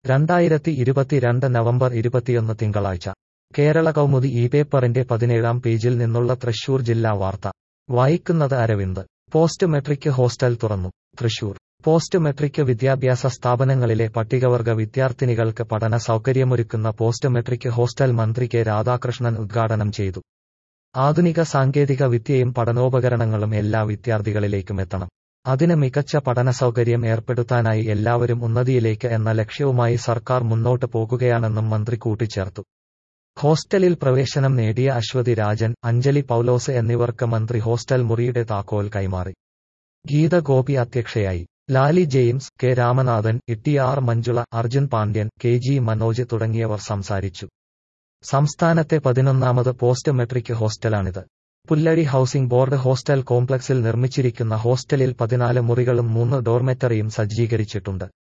രണ്ടായിരത്തി ഇരുപത്തിരണ്ട് നവംബർ ഇരുപത്തിയൊന്ന് തിങ്കളാഴ്ച കേരള കൗമുദി ഈ പേപ്പറിന്റെ പതിനേഴാം പേജിൽ നിന്നുള്ള തൃശൂർ ജില്ലാ വാർത്ത വായിക്കുന്നത് അരവിന്ദ് പോസ്റ്റ് മെട്രിക് ഹോസ്റ്റൽ തുറന്നു തൃശൂർ പോസ്റ്റ് മെട്രിക് വിദ്യാഭ്യാസ സ്ഥാപനങ്ങളിലെ പട്ടികവർഗ വിദ്യാർത്ഥിനികൾക്ക് പഠന സൗകര്യമൊരുക്കുന്ന പോസ്റ്റ് മെട്രിക് ഹോസ്റ്റൽ മന്ത്രി കെ രാധാകൃഷ്ണൻ ഉദ്ഘാടനം ചെയ്തു ആധുനിക സാങ്കേതിക വിദ്യയും പഠനോപകരണങ്ങളും എല്ലാ വിദ്യാർത്ഥികളിലേക്കും എത്തണം അതിന് മികച്ച പഠന സൗകര്യം ഏർപ്പെടുത്താനായി എല്ലാവരും ഉന്നതിയിലേക്ക് എന്ന ലക്ഷ്യവുമായി സർക്കാർ മുന്നോട്ട് പോകുകയാണെന്നും മന്ത്രി കൂട്ടിച്ചേർത്തു ഹോസ്റ്റലിൽ പ്രവേശനം നേടിയ അശ്വതി രാജൻ അഞ്ജലി പൌലോസ് എന്നിവർക്ക് മന്ത്രി ഹോസ്റ്റൽ മുറിയുടെ താക്കോൽ കൈമാറി ഗീത ഗോപി അധ്യക്ഷയായി Lali James K Ramanathan Itty R Manjula Arjun Pandian K G Manoj തുടങ്ങിയവർ സംസാരിച്ചു സംസ്ഥാനത്തെ പതിനൊന്നാമത് പോസ്റ്റ് മെട്രിക് ഹോസ്റ്റലാണിത് പുല്ലഴി ഹൌസിംഗ് ബോർഡ് ഹോസ്റ്റൽ കോംപ്ലക്സിൽ നിർമ്മിച്ചിരിക്കുന്ന ഹോസ്റ്റലിൽ പതിനാല് മുറികളും മൂന്ന് ഡോർമെറ്ററിയും സജ്ജീകരിച്ചിട്ടുണ്ട്